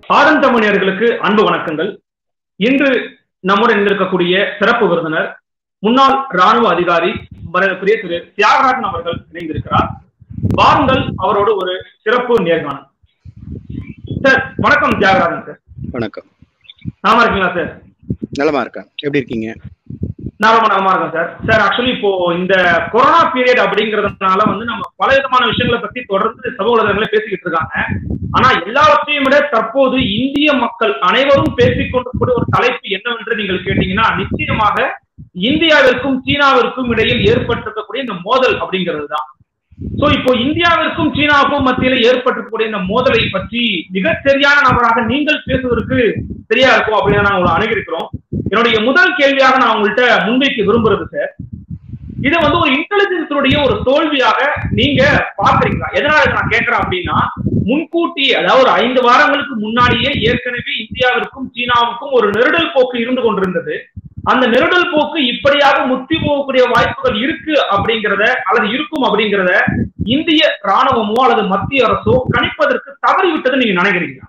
ஆதந்தமணியர்களுக்கு அன்பு வணக்கங்கள் இன்று நம்முடன் இருந்திருக்கக்கூடிய சிறப்பு விருந்தினர் முன்னாள் ராணுவ அதிகாரி மரியாதைக்குரிய திரு தியாகராஜன் அவர்கள் இணைந்திருக்கிறார் வாருங்கள் அவரோடு ஒரு சிறப்பு நேர்காணல் சார் வணக்கம் தியாகராஜன் சார் வணக்கம் நாம இருக்கீங்களா சார் நலமா இருக்கேன் எப்படி இருக்கீங்க நான் ரொம்ப நலமா இருக்கேன் சார் சார் ஆக்சுவலி இப்போ இந்த கொரோனா பீரியட் அப்படிங்கறதுனால வந்து நம்ம பல விதமான விஷயங்களை பத்தி தொடர்ந்து சமூக வலைதளங்களே பேசிக்கிட்டு இருக்காங்க ஆனா எல்லாவற்றையும் விட தற்போது இந்திய மக்கள் அனைவரும் பேசிக் கொண்டிருக்கூடிய ஒரு தலைப்பு என்னவென்று நீங்கள் கேட்டீங்கன்னா நிச்சயமாக இந்தியாவிற்கும் சீனாவிற்கும் இடையில் ஏற்பட்டிருக்கக்கூடிய இந்த மோதல் அப்படிங்கிறது தான் சோ இப்போ இந்தியாவிற்கும் சீனாவுக்கும் மத்தியில ஏற்பட்டிருக்கக்கூடிய இந்த மோதலை பற்றி மிகச் சரியான நபராக நீங்கள் பேசுவதற்கு சரியா இருக்கும் அப்படின்னு நான் உங்களை அணுகிருக்கிறோம் என்னுடைய முதல் கேள்வியாக நான் உங்கள்கிட்ட முன்வைக்க விரும்புறது சார் இதை வந்து ஒரு இன்டெலிஜென்ஸுடைய ஒரு தோல்வியாக நீங்க பாக்குறீங்களா எதனால இதை நான் கேட்கிறேன் அப்படின்னா முன்கூட்டியே அதாவது ஒரு ஐந்து வாரங்களுக்கு முன்னாடியே ஏற்கனவே இந்தியாவிற்கும் சீனாவுக்கும் ஒரு நெருடல் போக்கு இருந்து கொண்டிருந்தது அந்த நெருடல் போக்கு இப்படியாக முத்தி போகக்கூடிய வாய்ப்புகள் இருக்கு அப்படிங்கிறத அல்லது இருக்கும் அப்படிங்கிறத இந்திய ராணுவமோ அல்லது மத்திய அரசோ கணிப்பதற்கு தவறிவிட்டது நீங்க நினைக்கிறீங்களா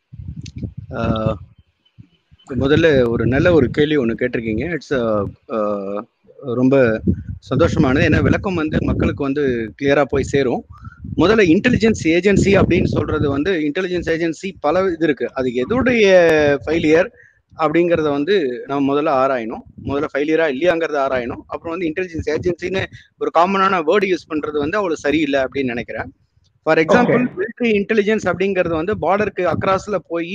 ஆஹ் முதல்ல ஒரு நல்ல ஒரு கேள்வி ஒன்று கேட்டிருக்கீங்க இட்ஸ் ரொம்ப சந்தோஷமானது ஏன்னா விளக்கம் வந்து மக்களுக்கு வந்து கிளியரா போய் சேரும் முதல்ல இன்டெலிஜென்ஸ் ஏஜென்சி அப்படின்னு சொல்றது வந்து இன்டெலிஜென்ஸ் ஏஜென்சி பல இது இருக்கு அது எதுடைய ஃபெயிலியர் அப்படிங்கிறத வந்து நம்ம முதல்ல ஆராயணும் முதல்ல ஃபெயிலியரா இல்லையாங்கிறத ஆராயணும் அப்புறம் வந்து இன்டெலிஜென்ஸ் ஏஜென்சின்னு ஒரு காமனான வேர்டு யூஸ் பண்றது வந்து அவ்வளோ சரியில்லை அப்படின்னு நினைக்கிறேன் ஃபார் எக்ஸாம்பிள் மிலிட்ரி இன்டெலிஜென்ஸ் அப்படிங்கிறது வந்து பார்டருக்கு அக்ராஸ்ல போய்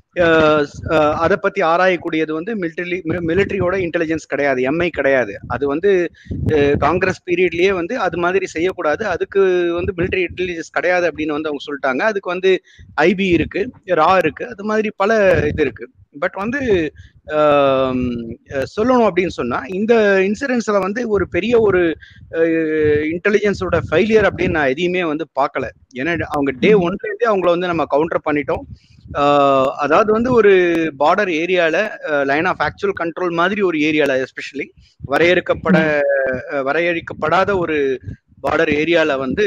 அதை பத்தி ஆராயக்கூடியது வந்து மிலிட்டரி மிலிட்டரியோட இன்டெலிஜென்ஸ் கிடையாது எம்ஐ கிடையாது அது வந்து காங்கிரஸ் பீரியட்லயே வந்து அது மாதிரி செய்யக்கூடாது அதுக்கு வந்து மிலிட்டரி இன்டெலிஜென்ஸ் கிடையாது அப்படின்னு வந்து அவங்க சொல்லிட்டாங்க அதுக்கு வந்து ஐபி இருக்கு ரா இருக்கு அது மாதிரி பல இது இருக்கு பட் வந்து சொல்லணும் அப்படின்னு சொன்னா இந்த இன்சூரன்ஸ்ல வந்து ஒரு பெரிய ஒரு இன்டெலிஜென்ஸோட ஃபெயிலியர் அப்படின்னு நான் எதையுமே வந்து பார்க்கல ஏன்னா அவங்க டே ஒன்லேருந்தே அவங்கள வந்து நம்ம கவுண்டர் பண்ணிட்டோம் அதாவது வந்து ஒரு பார்டர் ஏரியால லைன் ஆஃப் ஆக்சுவல் கண்ட்ரோல் மாதிரி ஒரு ஏரியால எஸ்பெஷலி வரையறுக்கப்பட வரையறுக்கப்படாத ஒரு பார்டர் ஏரியால வந்து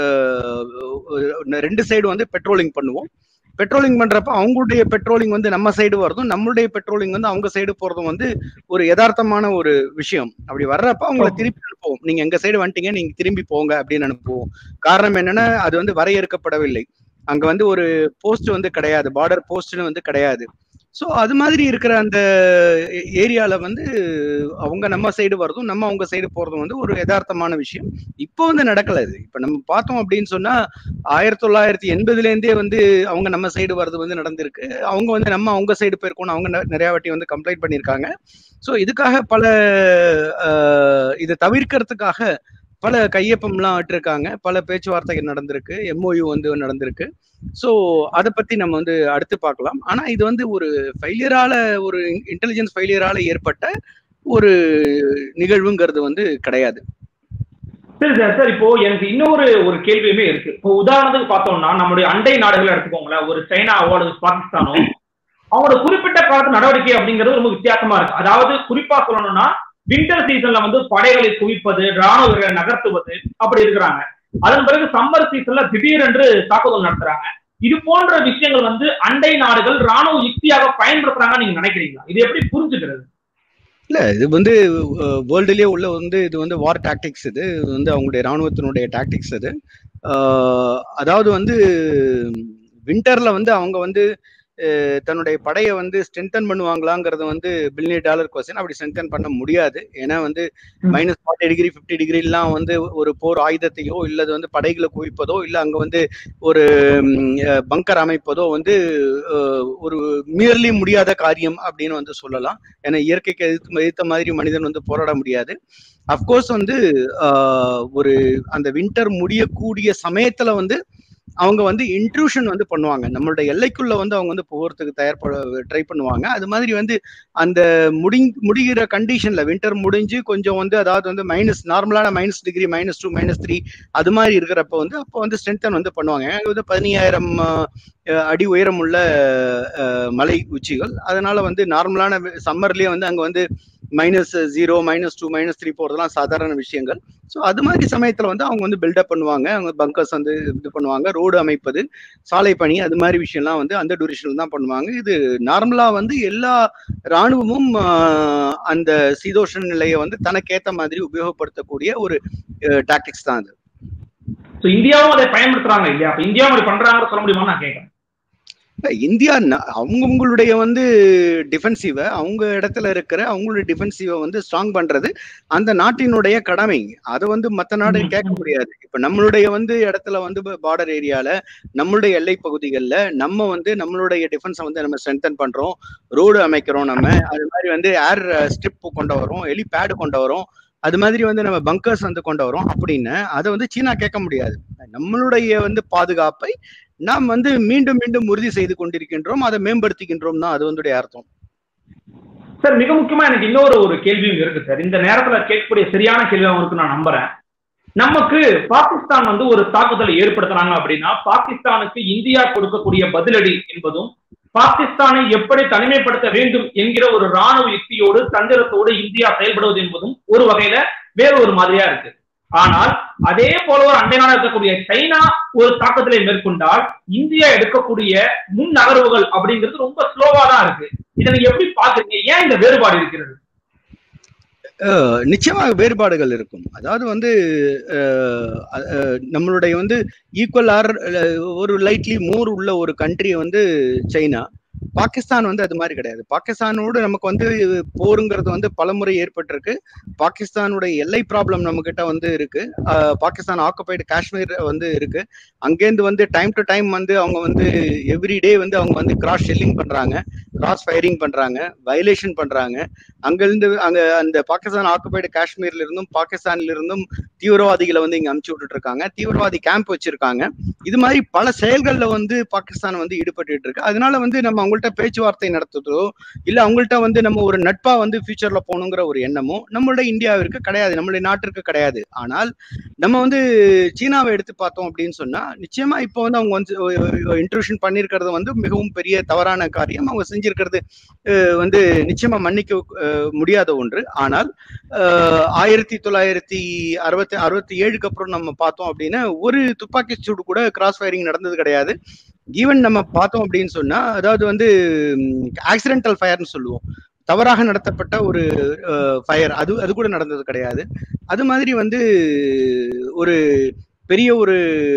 ரெண்டு சைடு வந்து பெட்ரோலிங் பண்ணுவோம் பெட்ரோலிங் பண்றப்ப அவங்களுடைய பெட்ரோலிங் வந்து நம்ம சைடு வரதும் நம்மளுடைய பெட்ரோலிங் வந்து அவங்க சைடு போறதும் வந்து ஒரு யதார்த்தமான ஒரு விஷயம் அப்படி வர்றப்ப அவங்கள திருப்பி அனுப்புவோம் நீங்க எங்க சைடு வந்துட்டீங்க நீங்க திரும்பி போங்க அப்படின்னு அனுப்புவோம் காரணம் என்னன்னா அது வந்து வரையறுக்கப்படவில்லை அங்க வந்து ஒரு போஸ்ட் வந்து கிடையாது பார்டர் போஸ்ட்னு வந்து கிடையாது ஸோ அது மாதிரி இருக்கிற அந்த ஏரியால வந்து அவங்க நம்ம சைடு வரதும் நம்ம அவங்க சைடு போறதும் வந்து ஒரு யதார்த்தமான விஷயம் இப்போ வந்து நடக்கல இது இப்போ நம்ம பார்த்தோம் அப்படின்னு சொன்னா ஆயிரத்தி தொள்ளாயிரத்தி எண்பதுல இருந்தே வந்து அவங்க நம்ம சைடு வர்றது வந்து நடந்திருக்கு அவங்க வந்து நம்ம அவங்க சைடு போயிருக்கோம்னு அவங்க நிறைய வாட்டி வந்து கம்ப்ளைண்ட் பண்ணியிருக்காங்க ஸோ இதுக்காக பல இதை தவிர்க்கிறதுக்காக பல கையொப்பம்லாம் விட்டுருக்காங்க பல பேச்சுவார்த்தைகள் நடந்திருக்கு எம்ஓயு வந்து நடந்திருக்கு ஸோ அதை பத்தி நம்ம வந்து அடுத்து பார்க்கலாம் ஆனா இது வந்து ஒரு ஃபெயிலியரால ஒரு இன்டெலிஜென்ஸ் ஃபெயிலியரால ஏற்பட்ட ஒரு நிகழ்வுங்கிறது வந்து கிடையாது சரி சார் சார் இப்போ எனக்கு இன்னொரு ஒரு கேள்வியுமே இருக்கு இப்போ உதாரணத்துக்கு பார்த்தோம்னா நம்முடைய அண்டை நாடுகளை எடுத்துக்கோங்களேன் ஒரு சைனாவோ அல்லது பாகிஸ்தானோ அவங்களோட குறிப்பிட்ட காலத்து நடவடிக்கை அப்படிங்கிறது ரொம்ப வித்தியாசமா இருக்கு அதாவது குறிப்பா சொல்லணும்னா வின்டர் சீசன்ல வந்து படைகளை குவிப்பது ராணுவ வீரர்களை நகர்த்துவது அப்படி இருக்கிறாங்க அதன் பிறகு சம்மர் சீசன்ல திடீரென்று தாக்குதல் நடத்துறாங்க இது போன்ற விஷயங்கள் வந்து அண்டை நாடுகள் ராணுவ யுக்தியாக பயன்படுத்துறாங்க நீங்க நினைக்கிறீங்களா இது எப்படி புரிஞ்சுக்கிறது இல்ல இது வந்து வேர்ல்டுலயே உள்ள வந்து இது வந்து வார் டாக்டிக்ஸ் இது வந்து அவங்களுடைய ராணுவத்தினுடைய டாக்டிக்ஸ் இது அதாவது வந்து வின்டர்ல வந்து அவங்க வந்து தன்னுடைய படையை வந்து ஸ்ட்ரென்தன் பண்ணுவாங்களாங்கிறது வந்து பில்லியன் டாலர் கொஸ்டின் அப்படி ஸ்ட்ரென்தன் பண்ண முடியாது ஏன்னா வந்து மைனஸ் ஃபார்ட்டி டிகிரி ஃபிஃப்டி டிகிரிலாம் வந்து ஒரு போர் ஆயுதத்தையோ இல்லது வந்து படைகளை குவிப்பதோ இல்லை அங்கே வந்து ஒரு பங்கர் அமைப்பதோ வந்து ஒரு மியர்லி முடியாத காரியம் அப்படின்னு வந்து சொல்லலாம் ஏன்னா இயற்கைக்கு எதிர்த்து எதிர்த்த மாதிரி மனிதன் வந்து போராட முடியாது அஃப்கோர்ஸ் வந்து ஒரு அந்த வின்டர் முடியக்கூடிய சமயத்துல வந்து அவங்க வந்து இன்ட்ரூஷன் வந்து பண்ணுவாங்க நம்மளோட எல்லைக்குள்ள வந்து அவங்க வந்து போகிறதுக்கு தயார் ட்ரை பண்ணுவாங்க அது மாதிரி வந்து அந்த முடி முடிகிற கண்டிஷன்ல வின்டர் முடிஞ்சு கொஞ்சம் வந்து அதாவது வந்து மைனஸ் நார்மலான minus degree minus two minus three அது மாதிரி இருக்கிறப்ப வந்து அப்போ வந்து ஸ்ட்ரென்தன் வந்து பண்ணுவாங்க வந்து பதினையாயிரம் அஹ், அடி உயரமுள்ள அஹ், மலை உச்சிகள் அதனால வந்து நார்மலான சம்மர்லயே வந்து அங்க வந்து minus zero minus two minus three போறதெல்லாம் சாதாரண விஷயங்கள் ஸோ அது மாதிரி சமயத்துல வந்து அவங்க வந்து பில்டப் பண்ணுவாங்க அவங்க பங்கர்ஸ் வந்து இது பண்ணுவாங்க ரோடு அமைப்பது சாலை பணி அது மாதிரி விஷயம்லாம் வந்து அந்த டூரேஷன்ல தான் பண்ணுவாங்க இது நார்மலா வந்து எல்லா இராணுவமும் ஆஹ், அந்த சீதோஷண நிலையை வந்து தனக்கேத்த மாதிரி உபயோகப்படுத்தக்கூடிய ஒரு டாக்டிக்ஸ் தான் அது சோ இந்தியாவும் அதை பயன்படுத்துறாங்க இல்லையா அப்ப இந்தியாவும் அப்படி பண்றாங்கன்னு சொல்ல முடியுமா நான் கேட்கறேன் இந்தியா ந- அவங்கவங்களுடைய வந்து டிஃபென்சிவை அவங்க இடத்துல இருக்கிற அவங்களுடைய டிஃபென்சிவை வந்து ஸ்ட்ராங் பண்றது அந்த நாட்டினுடைய கடமை அதை வந்து மற்ற நாடு ம், கேட்க ம். முடியாது இப்ப நம்மளுடைய வந்து இடத்துல வந்து பார்டர் ஏரியால நம்மளுடைய எல்லை பகுதிகளில் நம்ம வந்து நம்மளுடைய டிஃபென்ஸை வந்து நம்ம ஸ்ட்ரென்தன் பண்றோம் ரோடு அமைக்கிறோம் நம்ம அது மாதிரி வந்து ஏர் ஸ்ட்ரிப் கொண்டு வரோம் எலி பேடு கொண்டு வரோம் அது மாதிரி வந்து நம்ம பங்கர்ஸ் வந்து கொண்டு வரோம் அப்படின்னு அதை வந்து சீனா கேட்க முடியாது நம்மளுடைய வந்து பாதுகாப்பை நாம் வந்து மீண்டும் மீண்டும் உறுதி செய்து கொண்டிருக்கின்றோம் அதை மேம்படுத்திக்கின்றோம் தான் அது வந்து அர்த்தம் சார் மிக முக்கியமா எனக்கு இன்னொரு ஒரு கேள்வியும் இருக்கு சார் இந்த நேரத்துல கேட்கக்கூடிய சரியான கேள்வியாகவும் இருக்கு நான் நம்புறேன் நமக்கு பாகிஸ்தான் வந்து ஒரு தாக்குதலை ஏற்படுத்துறாங்க அப்படின்னா பாகிஸ்தானுக்கு இந்தியா கொடுக்கக்கூடிய பதிலடி என்பதும் பாகிஸ்தானை எப்படி தனிமைப்படுத்த வேண்டும் என்கிற ஒரு ராணுவ யுக்தியோடு தந்திரத்தோடு இந்தியா செயல்படுவது என்பதும் ஒரு வகையில வேற ஒரு மாதிரியா இருக்கு ஆனால் அதே போல ஒரு அண்டை நாடா இருக்கக்கூடிய சைனா ஒரு தாக்குதலை மேற்கொண்டால் இந்தியா எடுக்கக்கூடிய முன் நகர்வுகள் அப்படிங்கிறது ரொம்ப ஸ்லோவா தான் இருக்கு இதை நீங்க எப்படி பாக்குறீங்க ஏன் இந்த வேறுபாடு இருக்கிறது அஹ் நிச்சயமாக வேறுபாடுகள் இருக்கும் அதாவது வந்து அஹ் அஹ் நம்மளுடைய வந்து ஈக்குவல் ஆர் ஒரு லைட்லி மோர் உள்ள ஒரு கண்ட்ரி வந்து சைனா பாகிஸ்தான் வந்து அது மாதிரி கிடையாது பாகிஸ்தானோடு நமக்கு வந்து போருங்கிறது வந்து பலமுறை ஏற்பட்டிருக்கு பாகிஸ்தானுடைய எல்லை ப்ராப்ளம் நம்ம கிட்ட வந்து இருக்கு அஹ் பாகிஸ்தான் ஆக்குபைடு காஷ்மீர் வந்து இருக்கு அங்கேருந்து வந்து டைம் டு டைம் வந்து அவங்க வந்து எவ்ரிடே வந்து அவங்க வந்து கிராஸ் ஷெல்லிங் பண்றாங்க கிராஸ் ஃபயரிங் பண்றாங்க வயலேஷன் பண்றாங்க அங்கிருந்து அங்க அந்த பாகிஸ்தான் ஆக்குபைடு காஷ்மீர்ல இருந்தும் பாகிஸ்தான்ல இருந்தும் தீவிரவாதிகளை வந்து இங்க அமுச்சு விட்டுட்டு இருக்காங்க தீவிரவாதி கேம்ப் வச்சிருக்காங்க இது மாதிரி பல செயல்கள்ல வந்து பாகிஸ்தான் வந்து ஈடுபட்டு இருக்கு அதனால வந்து நம்ம அவங்கள்ட்ட பேச்சுவார்த்தை நடத்துறதோ இல்ல அவங்கள்ட்ட வந்து நம்ம ஒரு நட்பா வந்து ஃபியூச்சர்ல போகணுங்கிற ஒரு எண்ணமோ நம்மளுடைய இந்தியாவிற்கு கிடையாது நம்மளுடைய நாட்டிற்கு கிடையாது ஆனால் நம்ம வந்து சீனாவை எடுத்து பார்த்தோம் அப்படின்னு சொன்னா நிச்சயமா இப்போ வந்து அவங்க வந்து இன்ட்ரூஷன் பண்ணியிருக்கிறது வந்து மிகவும் பெரிய தவறான காரியம் அவங்க செஞ்சிருக்கிறது அஹ் வந்து நிச்சயமா மன்னிக்க அஹ் முடியாத ஒன்று ஆனால் அஹ் ஆயிரத்தி தொள்ளாயிரத்தி அறுபத்தி அறுபத்தி ஏழுக்கு அப்புறம் நம்ம பார்த்தோம் அப்படின்னா ஒரு துப்பாக்கி சூடு கூட கிராஸ் ஃபயரிங் நடந்தது கிடையாது ஈவன் நம்ம பார்த்தோம் அப்படின்னு சொன்னா அதாவது வந்து ஆக்சிடென்டல் ஃபயர்னு சொல்லுவோம் தவறாக நடத்தப்பட்ட ஒரு ஃபயர் அது அது கூட நடந்தது கிடையாது அது மாதிரி வந்து ஒரு பெரிய ஒரு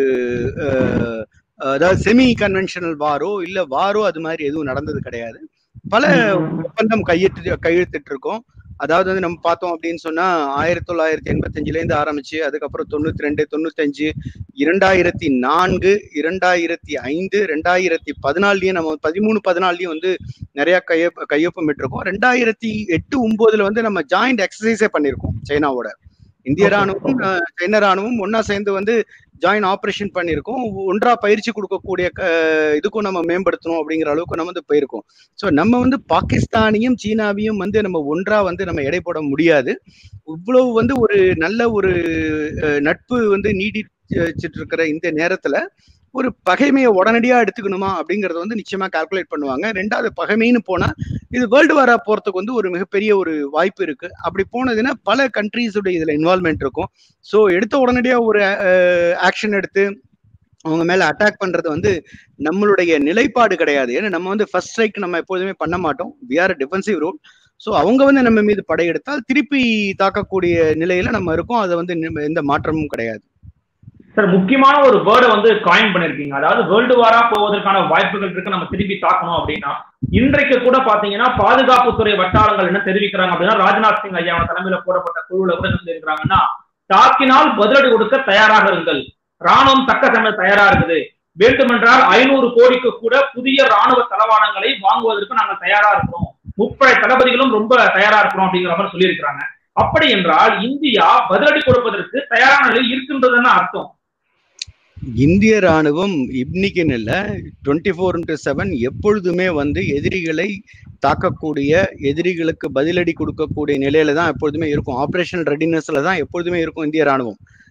அஹ், அதாவது செமி கன்வென்ஷனல் வாரோ இல்ல வாரோ அது மாதிரி எதுவும் நடந்தது கிடையாது பல ஒப்பந்தம் கையெழுத்து கையெழுத்திட்டு இருக்கோம் அதாவது வந்து நம்ம பார்த்தோம் அப்படின்னு சொன்னா ஆயிரத்தி தொள்ளாயிரத்தி எண்பத்தஞ்சுல இருந்து ஆரம்பிச்சு அதுக்கப்புறம் தொண்ணூத்தி ரெண்டு தொண்ணூத்தஞ்சு இரண்டாயிரத்தி நான்கு இரண்டாயிரத்தி ஐந்து ரெண்டாயிரத்தி பதினாலுலயும் நம்ம பதிமூணு பதினாலுலயும் வந்து நிறைய கையொப்ப கையொப்பம் விட்டுருக்கோம் ரெண்டாயிரத்தி எட்டு ஒன்பதுல வந்து நம்ம ஜாயிண்ட் எக்ஸசைஸே பண்ணியிருக்கோம் சைனாவோட இந்திய Okay, ராணுவம் okay. அஹ், சைன ராணுவம் ஒன்னா சேர்ந்து வந்து ஜாயின் ஆபரேஷன் பண்ணியிருக்கோம் ஒன்றா பயிற்சி கொடுக்கக்கூடிய க- இதுக்கும் நம்ம மேம்படுத்தணும் அப்படிங்கிற அளவுக்கு நம்ம வந்து போயிருக்கோம் ஸோ நம்ம வந்து பாகிஸ்தானையும் சீனாவையும் வந்து நம்ம ஒன்றா வந்து நம்ம எடை போட முடியாது இவ்வளவு வந்து ஒரு நல்ல ஒரு அஹ், நட்பு வந்து நீடிச்சிட்டு இருக்கிற இந்த நேரத்துல ஒரு பகைமையை உடனடியா எடுத்துக்கணுமா அப்படிங்கறத வந்து நிச்சயமா கால்குலேட் பண்ணுவாங்க ரெண்டாவது பகைமைன்னு போனா இது வேர்ல்டு வாரா போறதுக்கு வந்து ஒரு மிகப்பெரிய ஒரு வாய்ப்பு இருக்கு அப்படி போனதுன்னா பல கண்ட்ரீஸோட இதுல இன்வால்மெண்ட் இருக்கும் ஸோ எடுத்த உடனடியா ஒரு ஆக்ஷன் எடுத்து அவங்க மேல அட்டாக் பண்றது வந்து நம்மளுடைய நிலைப்பாடு கிடையாது ஏன்னா நம்ம வந்து ஃபர்ஸ்ட் ஸ்ட்ரைக் நம்ம எப்போதுமே பண்ண மாட்டோம் we are defensive role so அவங்க வந்து நம்ம மீது படையெடுத்தால் திருப்பி தாக்கக்கூடிய நிலையில நம்ம இருக்கோம் அது வந்து நிம்ம- எந்த மாற்றமும் கிடையாது சார் முக்கியமான ஒரு வேர்டை வந்து காயின் பண்ணிருக்கீங்க அதாவது வேர்ல்டு வாரா போவதற்கான வாய்ப்புகள் இருக்கு நம்ம திருப்பி தாக்கணும் அப்படின்னா இன்றைக்கு கூட பாத்தீங்கன்னா பாதுகாப்புத்துறை வட்டாரங்கள் என்ன தெரிவிக்கிறாங்க அப்படின்னா ராஜ்நாத் சிங் ஐயாவோட தலைமையில போடப்பட்ட குழுல கூட என்ன சொல்லியிருக்கிறாங்கன்னா தாக்கினால் பதிலடி கொடுக்க தயாராக இருங்கள் ராணுவம் தக்க சமயம் தயாரா இருக்குது வேண்டுமென்றால் ஐநூறு கோடிக்கு கூட புதிய ராணுவ தளவாடங்களை வாங்குவதற்கு நாங்கள் தயாரா இருக்கிறோம் முப்படை தளபதிகளும் ரொம்ப தயாரா இருக்கிறோம் அப்படிங்கிற மாதிரி சொல்லியிருக்கிறாங்க அப்படி என்றால் இந்தியா பதிலடி கொடுப்பதற்கு தயாரான நிலையில் இருக்கின்றதுன்னு அர்த்தம் இந்திய ராணுவம் இன்னைக்குன்னு இல்லை டுவெண்ட்டி ஃபோர் இன்ட்டு செவன் எப்பொழுதுமே வந்து எதிரிகளை தாக்கக்கூடிய எதிரிகளுக்கு பதிலடி கொடுக்கக்கூடிய நிலையில தான் எப்பொழுதுமே இருக்கும் ஆப்ரேஷனல் ரெடினஸ்ல தான் எப்பொழுதுமே இருக்கும் இந்திய ராணுவம்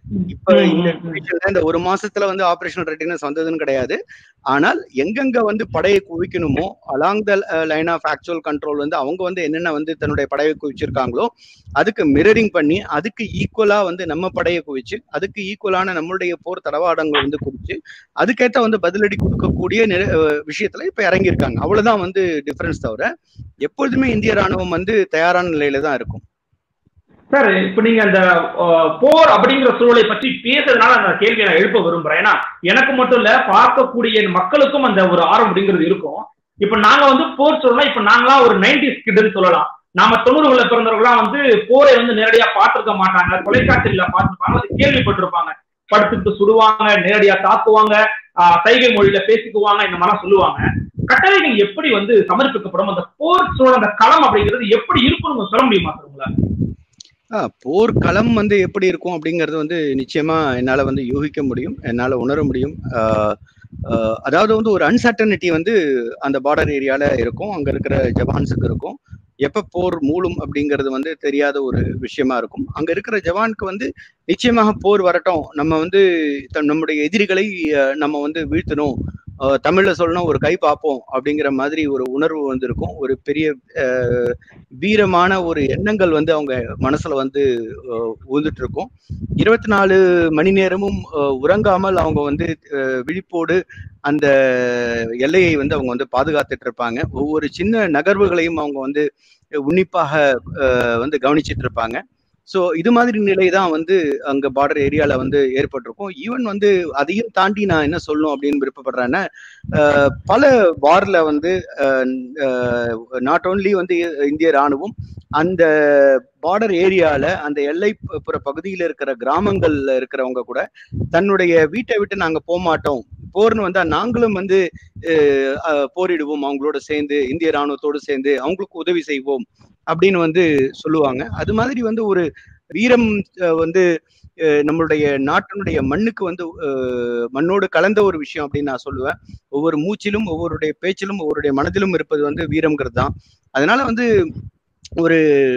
இப்ப இந்த divisionல இந்த ஒரு மாசத்துல வந்து ஆபரேஷனல் ரெடினஸ் வந்ததுன்னு கிடையாது ஆனால் எங்கெங்க வந்து படையை குவிக்கணுமோ along the line of actual control வந்து அவங்க வந்து என்னென்ன வந்து தன்னுடைய படையை குவிச்சிருக்காங்களோ அதுக்கு மிரரிங் பண்ணி அதுக்கு ஈக்குவலா வந்து நம்ம படையை குவிச்சு அதுக்கு ஈக்குவலான நம்மளுடைய போர் தடவாடங்கள் வந்து குவிச்சு அதுக்கேற்ற வந்து பதிலடி கொடுக்கக்கூடிய நில- அஹ் விஷயத்துல இப்ப இறங்கியிருக்காங்க அவ்வளவுதான் வந்து டிஃபரன்ஸ் தவிர எப்பொழுதுமே இந்திய ராணுவம் வந்து தயாரான நிலையில தான் இருக்கும் சார் இப்ப நீங்க அந்த அஹ், போர் அப்படிங்கிற சூழலை பற்றி பேசுறதுனால அந்த கேள்வியை நான் எழுப்ப விரும்புறேன் ஏன்னா எனக்கு மட்டும் இல்ல பார்க்கக்கூடிய மக்களுக்கும் அந்த ஒரு ஆர்வம் அப்படிங்கிறது இருக்கும் இப்ப நாங்க வந்து போர் சொல்லலாம் இப்ப நாங்களாம் ஒரு நைன்டிஸ் கிட்னு சொல்லலாம் நாம தொண்ணூறுகளை பிறந்தவர்களாம் வந்து போரை வந்து நேரடியா பார்த்திருக்க மாட்டாங்க தொலைக்காட்சியில பார்த்திருப்பாங்க அது கேள்விப்பட்டிருப்பாங்க படுத்துட்டு சுடுவாங்க நேரடியா தாக்குவாங்க ஆஹ், சைகை மொழியில பேசிக்குவாங்க இந்த மாதிரிலாம் சொல்லுவாங்க கட்டளைகள் எப்படி வந்து சமர்ப்பிக்கப்படும் அந்த போர் சூழல் அந்த களம் அப்படிங்கிறது எப்படி இருக்கும்னு சொல்ல முடியுமா சார் உங்களால ஆ, போர்க்களம் வந்து எப்படி இருக்கும் அப்படிங்கிறது வந்து நிச்சயமா என்னால வந்து யூகிக்க முடியும் என்னால உணர முடியும் ஆ, ஆ, அதாவது வந்து ஒரு அன்சர்டனிட்டி வந்து அந்த பார்டர் ஏரியால இருக்கும் அங்க இருக்கிற ஜவான்ஸுக்கு இருக்கும் எப்ப போர் மூலும் அப்படிங்கிறது வந்து தெரியாத ஒரு விஷயமா இருக்கும் அங்க இருக்கிற ஜவானுக்கு வந்து நிச்சயமாக போர் வரட்டும் நம்ம வந்து த- நம்முடைய எதிரிகளை அ, நம்ம வந்து வீழ்த்தணும் அ, தமிழ்ல சொல்லணும் ஒரு கை பார்ப்போம் அப்படிங்கிற மாதிரி ஒரு உணர்வு வந்து இருக்கும் ஒரு பெரிய அ, வீரமான ஒரு எண்ணங்கள் வந்து அவங்க மனசுல வந்து அஹ், ஊந்துட்டு இருக்கும் இருபத்தி நாலு மணி நேரமும் அஹ், உறங்காமல் அவங்க வந்து அஹ், விழிப்போடு அந்த எல்லையை வந்து அவங்க வந்து பாதுகாத்துட்டு இருப்பாங்க ஒவ்வொரு சின்ன நகர்வுகளையும் அவங்க வந்து உன்னிப்பாக அஹ், வந்து கவனிச்சிட்டு இருப்பாங்க ஸோ இது மாதிரி நிலை தான் வந்து அங்க பார்டர் ஏரியால வந்து ஏற்பட்டிருக்கும் ஈவன் வந்து அதையும் தாண்டி நான் என்ன சொல்லணும் அப்படின்னு விருப்பப்படுறேன்னா அஹ், பல வார்ல வந்து நாட் ஓன்லி வந்து இந்திய ராணுவம் அந்த பார்டர் ஏரியால அந்த எல்லைப்புற பகுதியில் இருக்கிற கிராமங்கள்ல இருக்கிறவங்க கூட தன்னுடைய வீட்டை விட்டு நாங்க போக மாட்டோம் போர்னு வந்தா நாங்களும் வந்து அஹ், அஹ், போரிடுவோம் அவங்களோட சேர்ந்து இந்திய ராணுவத்தோடு சேர்ந்து அவங்களுக்கு உதவி செய்வோம் அப்படின்னு வந்து சொல்லுவாங்க அது மாதிரி வந்து ஒரு வீரம் அஹ், வந்து அஹ், நம்மளுடைய நாட்டினுடைய மண்ணுக்கு வந்து அஹ், மண்ணோடு கலந்த ஒரு விஷயம் அப்படின்னு நான் சொல்லுவேன் ஒவ்வொரு மூச்சிலும் ஒவ்வொருடைய பேச்சிலும் ஒவ்வொருடைய மனதிலும் இருப்பது வந்து வீரம்ங்கிறது தான் அதனால வந்து ஒரு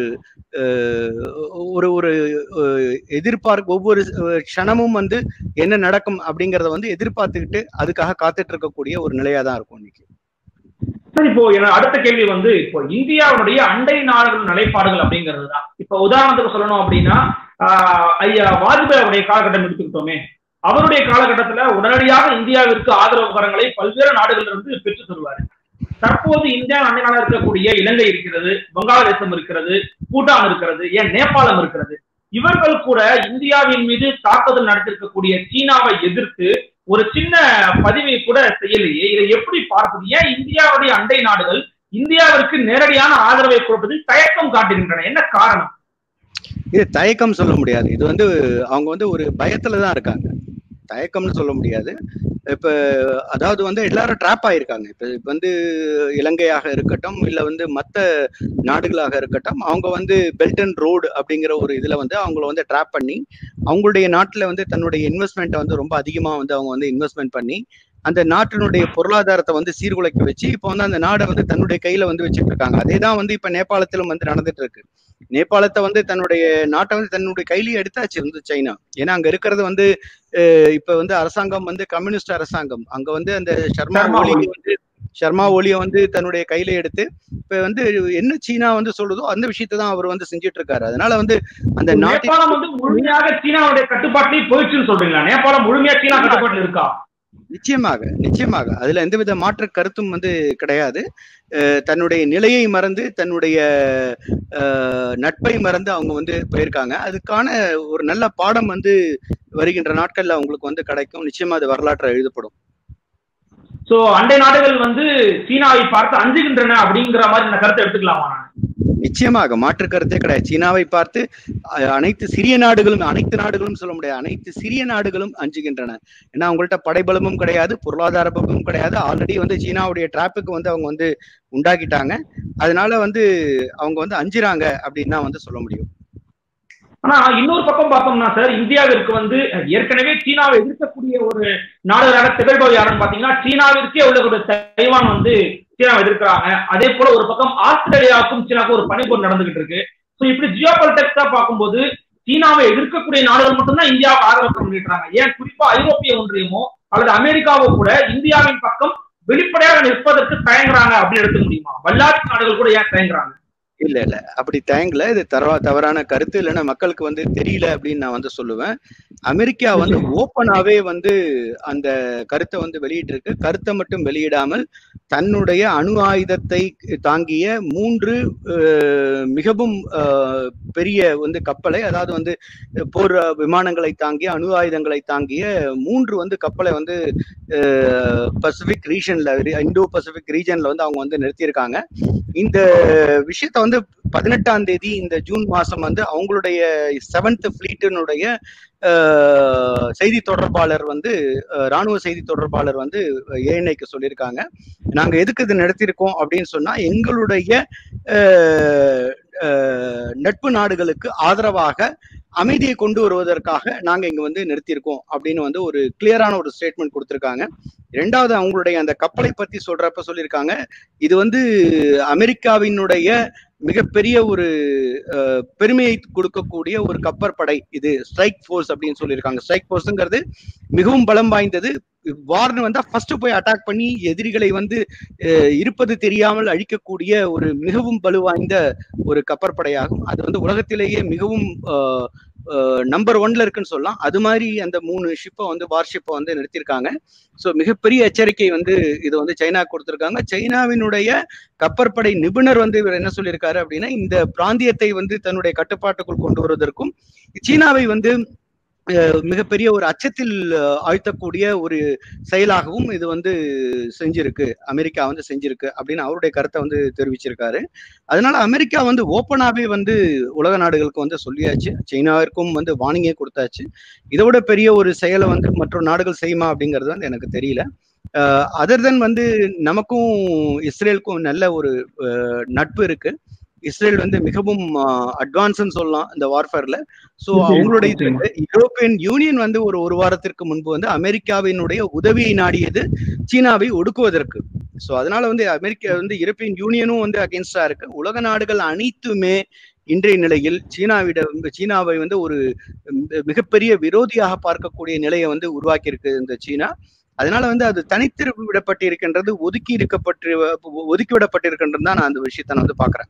அஹ், ஒரு ஒரு அஹ், எதிர்பார்க்க ஒவ்வொரு அஹ், க்ஷணமும் வந்து என்ன நடக்கும் அப்படிங்கறத வந்து எதிர்பார்த்துக்கிட்டு அதுக்காக காத்துட்டு இருக்கக்கூடிய ஒரு நிலையா தான் இருக்கும் இன்னைக்கு சார் இப்போ என்னோட அடுத்த கேள்வி வந்து இப்போ இந்தியாவுடைய அண்டை நாடுகள் நிலைப்பாடுகள் அப்படிங்கிறது தான் இப்போ உதாரணத்துக்கு சொல்லணும் அப்படின்னா ஆஹ், ஐயா வாஜ்பாய் அவருடைய காலகட்டம் எடுத்துக்கிட்டோமே அவருடைய காலகட்டத்துல உடனடியாக இந்தியாவிற்கு ஆதரவு கரங்களை பல்வேறு நாடுகள் இருந்து பெற்று தருவாரு தற்போது இந்தியா அண்டை நாடாக இருக்கக்கூடிய இலங்கை இருக்கிறது வங்காளதேசம் இருக்கிறது பூட்டான் இருக்கிறது ஏன் நேபாளம் இருக்கிறது இவர்கள் கூட இந்தியாவின் மீது தாக்குதல் நடத்திருக்கக்கூடிய சீனாவை எதிர்த்து ஒரு சின்ன பதிவை கூட செய்யலையே இதை எப்படி பார்ப்பது ஏன் இந்தியாவுடைய அண்டை நாடுகள் இந்தியாவிற்கு நேரடியான ஆதரவை கொடுப்பதில் தயக்கம் காட்டுகின்றன என்ன காரணம் இது தயக்கம் சொல்ல முடியாது இது வந்து அவங்க வந்து ஒரு பயத்துல தான் இருக்காங்க தயக்கம்னு சொல்ல முடியாது இப்ப அதாவது வந்து எல்லாரும் ட்ராப் ஆயிருக்காங்க இப்ப இப்ப வந்து இலங்கையாக இருக்கட்டும் இல்ல வந்து மத்த நாடுகளாக இருக்கட்டும் அவங்க வந்து பெல்ட் அண்ட் ரோடு அப்படிங்கிற ஒரு இதுல வந்து அவங்கள வந்து ட்ராப் பண்ணி அவங்களுடைய நாட்டுல வந்து தன்னுடைய இன்வெஸ்ட்மெண்ட்டை வந்து ரொம்ப அதிகமா வந்து அவங்க வந்து இன்வெஸ்ட்மெண்ட் பண்ணி அந்த நாட்டினுடைய பொருளாதாரத்தை வந்து சீர்குலைக்க வச்சு இப்போ வந்து அந்த நாடை வந்து தன்னுடைய கையில வந்து வச்சுட்டு இருக்காங்க அதே தான் வந்து இப்ப நேபாளத்திலும் வந்து நடந்துட்டு இருக்கு நேபாளத்தை வந்து தன்னுடைய நாட்டை வந்து தன்னுடைய கையிலேயே எடுத்தாச்சு வந்து சைனா ஏன்னா அங்க இருக்கிறது வந்து அஹ், இப்ப வந்து அரசாங்கம் வந்து கம்யூனிஸ்ட் அரசாங்கம் அங்க வந்து அந்த சர்மா சர்மா ஒலி ஒலி. வந்து சர்மா ஒலியை வந்து தன்னுடைய கையில எடுத்து இப்ப வந்து என்ன சீனா வந்து சொல்லுதோ அந்த விஷயத்தை தான் அவர் வந்து செஞ்சுட்டு இருக்காரு அதனால வந்து அந்த நாட்டின் நேபாளம் வந்து முழுமையாக சீனாவுடைய கட்டுப்பாட்டிலே போயிடுச்சுன்னு சொல்றீங்களா நேபாளம் முழுமையா சீனா கட்டுப்பாட்டில் இருக்கா நிச்சயமாக நிச்சயமாக அதுல எந்தவித மாற்று கருத்தும் வந்து கிடையாது அஹ் தன்னுடைய நிலையை மறந்து தன்னுடைய அஹ், நட்பை மறந்து அவங்க வந்து போயிருக்காங்க அதுக்கான ஒரு நல்ல பாடம் வந்து வருகின்ற நாட்கள்ல அவங்களுக்கு வந்து கிடைக்கும் நிச்சயமா அது வரலாற்று எழுதப்படும் சோ அண்டை நாடுகள் வந்து சீனாவை பார்த்து அஞ்சுகின்றன அப்படிங்கிற மாதிரி இந்த கருத்தை எடுத்துக்கலாமா நான் நிச்சயமாக மாற்று கருத்தே கிடையாது சீனாவை பார்த்து அஹ், அனைத்து சிறிய நாடுகளும் அனைத்து நாடுகளும் சொல்ல முடியாது அனைத்து சிறிய நாடுகளும் அஞ்சுகின்றன ஏன்னா அவங்கள்ட்ட படைபலமும் கிடையாது பொருளாதார பலமும் கிடையாது ஆல்ரெடி வந்து சீனாவுடைய டிராப்புக்கு வந்து அவங்க வந்து உண்டாக்கிட்டாங்க அதனால வந்து அவங்க வந்து அஞ்சுறாங்க அப்படின்னு தான் வந்து சொல்ல முடியும் ஆனா இன்னொரு பக்கம் பார்த்தோம்னா சார் இந்தியாவிற்கு வந்து ஏற்கனவே சீனாவை எதிர்க்கக்கூடிய ஒரு நாடுகளாக திகழ்பவை யாருன்னு பாத்தீங்கன்னா சீனாவிற்கே உள்ள ஒரு தைவான் வந்து சீனாவை எதிர்க்கிறாங்க அதே போல ஒரு பக்கம் ஆஸ்திரேலியாவுக்கும் சீனாவுக்கும் ஒரு பனிப்போர் நடந்துகிட்டு இருக்கு ஸோ இப்படி ஜியோ பாலிடிக்ஸா பார்க்கும்போது சீனாவை எதிர்க்கக்கூடிய நாடுகள் மட்டும்தான் இந்தியாவுக்கு ஆதரவு பண்ணிட்டாங்க ஏன் குறிப்பா ஐரோப்பிய ஒன்றியமோ அல்லது அமெரிக்காவோ கூட இந்தியாவின் பக்கம் வெளிப்படையாக நிற்பதற்கு தயங்குறாங்க அப்படின்னு எடுத்துக்க முடியுமா வல்லாட்சி நாடுகள் கூட ஏன் தயங்குறாங்க இல்ல இல்ல அப்படி தயங்கல இது தவறா தவறான கருத்து இல்லைன்னா மக்களுக்கு வந்து தெரியல அப்படின்னு நான் வந்து சொல்லுவேன் அமெரிக்கா வந்து ஓப்பனாவே வந்து அந்த கருத்தை வந்து வெளியிட்டு இருக்கு கருத்தை மட்டும் வெளியிடாமல் தன்னுடைய அணு ஆயுதத்தை தாங்கிய மூன்று அஹ், மிகவும் அஹ், பெரிய வந்து கப்பலை அதாவது வந்து போர் விமானங்களை தாங்கிய அணு ஆயுதங்களை தாங்கிய மூன்று வந்து கப்பலை வந்து பசிபிக் ரீஜன்ல இந்தோ பசிபிக் ரீஜன்ல வந்து அவங்க வந்து நிறுத்தியிருக்காங்க இந்த விஷயத்த வந்து பதினெட்டாம் தேதி இந்த ஜூன் மாசம் வந்து அவங்களுடைய செவன்த் ஃபிளீட்டினுடைய செய்தி தொடர்பாளர் வந்து அஹ், ராணுவ செய்தி தொடர்பாளர் வந்து ஏஎன்ஐக்கு சொல்லியிருக்காங்க நாங்க எதுக்கு இது நடத்தியிருக்கோம் அப்படின்னு சொன்னா எங்களுடைய அஹ், அஹ், நட்பு நாடுகளுக்கு ஆதரவாக அமைதியை கொண்டு வருவதற்காக நாங்க இங்க வந்து நிறுத்தியிருக்கோம் அப்படின்னு வந்து ஒரு கிளியரான ஒரு ஸ்டேட்மெண்ட் கொடுத்திருக்காங்க ரெண்டாவது அவங்களுடைய அந்த கப்பலை பத்தி சொல்றப்ப சொல்லியிருக்காங்க இது வந்து அமெரிக்காவினுடைய மிகப்பெரிய ஒரு அஹ், பெருமையை கொடுக்கக்கூடிய ஒரு கப்பற்படை இது ஸ்ட்ரைக் ஃபோர்ஸ் அப்படின்னு சொல்லியிருக்காங்க ஸ்ட்ரைக் ஃபோர்ஸ்ங்கிறது மிகவும் பலம் வாய்ந்தது வார்னு வந்தா ஃபர்ஸ்ட் போய் அட்டாக் பண்ணி எதிரிகளை வந்து அஹ், இருப்பது தெரியாமல் அழிக்கக்கூடிய ஒரு மிகவும் வலுவாய்ந்த ஒரு கப்பற்படையாகும் அது வந்து உலகத்திலேயே மிகவும் நம்பர் ஒன்ல இருக்குன்னு சொல்லலாம் அது மாதிரி அந்த மூணு ஷிப்பை வந்து வார் ஷிப்பை வந்து நிறுத்தியிருக்காங்க ஸோ மிகப்பெரிய எச்சரிக்கை வந்து இது வந்து சைனா கொடுத்திருக்காங்க சைனாவினுடைய கப்பற்படை நிபுணர் வந்து இவர் என்ன சொல்லியிருக்காரு அப்படின்னா இந்த பிராந்தியத்தை வந்து தன்னுடைய கட்டுப்பாட்டுக்குள் கொண்டு வருவதற்கும் சீனாவை வந்து அஹ், மிகப்பெரிய ஒரு அச்சத்தில் அஹ், ஆழ்த்தக்கூடிய ஒரு செயலாகவும் இது வந்து செஞ்சிருக்கு அமெரிக்கா வந்து செஞ்சிருக்கு அப்படின்னு அவருடைய கருத்தை வந்து தெரிவிச்சிருக்காரு அதனால அமெரிக்கா வந்து ஓப்பனாவே வந்து உலக நாடுகளுக்கு வந்து சொல்லியாச்சு சைனாவிற்கும் வந்து வார்னிங்கே கொடுத்தாச்சு இதோட பெரிய ஒரு செயலை வந்து மற்ற நாடுகள் செய்யுமா அப்படிங்கிறது வந்து எனக்கு தெரியல அதர் தென் வந்து நமக்கும் இஸ்ரேலுக்கும் நல்ல ஒரு அஹ், நட்பு இருக்கு இஸ்ரேல் வந்து மிகவும் அட்வான்ஸ்ன்னு சொல்லலாம் இந்த வார்ஃபேர்ல ஸோ நிச்சயமா, அவங்களுடைய நிச்சயமா. யூரோப்பியன் யூனியன் வந்து ஒரு ஒரு வாரத்திற்கு முன்பு வந்து அமெரிக்காவினுடைய உதவியை நாடியது சீனாவை ஒடுக்குவதற்கு ஸோ அதனால வந்து அமெரிக்கா வந்து யூரோப்பியன் யூனியனும் வந்து அகேன்ஸ்டா இருக்கு உலக நாடுகள் அனைத்துமே இன்றைய நிலையில் சீனாவிட சீனாவை வந்து ஒரு மி- மிகப்பெரிய விரோதியாக பார்க்கக்கூடிய நிலையை வந்து உருவாக்கி இருக்கு இந்த சீனா அதனால வந்து அது தனித்து விடப்பட்டு இருக்கின்றது ஒதுக்கி இருக்கப்பட்டு ஒதுக்கி விடப்பட்டிருக்கின்றது தான் நான் அந்த விஷயத்தை நான் வந்து பாக்குறேன்